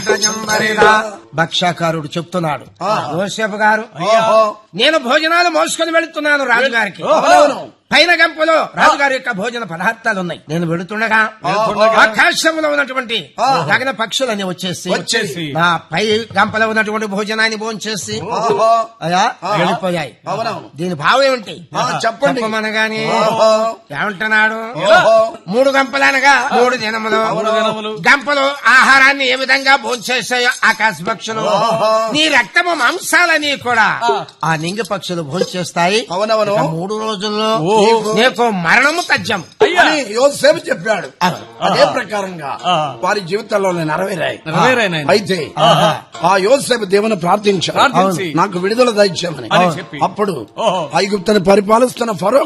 జంబరిరా భక్షాకారుడు చెప్తున్నాడు యోసేపు గారు ఓహో. నేను భోజనాలు మోసుకొని వెళుతున్నాను రాజుగారికి అవునవును. పైన గంపలో రాజుగారి యొక్క భోజన పదార్థాలు ఉన్నాయి నేను వెళుతుండగా ఆకాశంలో ఉన్నటువంటి గగన పక్షులన్నీ వచ్చేసి వచ్చేసి. నా పై గంపలో ఉన్నటువంటి భోజనాన్ని భోంచేసి ఓహో. అయా వెళ్ళిపోయాయి అవునవును. దీని భావం ఏమిటి ఆ, చెప్పండి. చెప్పమనగాని ఓహో. ఏమంటున్నాడు ఓహో. మూడు గంపలనగా మూడు దినములు మూడు దినములు. గంపలు ఆహారాన్ని ఏ విధంగా భోంచేసాయో ఆకాశ పక్షులు ఓహో. నీ రక్తము మాంసాలని కూడా ఆ నింగి పక్షులు భోంచేస్తాయి అవునవును. ఇక మూడు రోజుల్లో ఓహో. నీకు మరణము తథ్యం అని యోసేపు చెప్పాడు అవును. అదే ప్రకారంగా వారి జీవితాల్లో నెరవేరాయి నెరవేరాయి. అయితే ఆ యోసేపు దేవుని ప్రార్థించాడు ప్రార్థించి. నాకు విడుదల దయచేయమని అని చెప్పి. అప్పుడు ఓహో. ఐగుప్తుని పరిపాలిస్తున్న ఫరో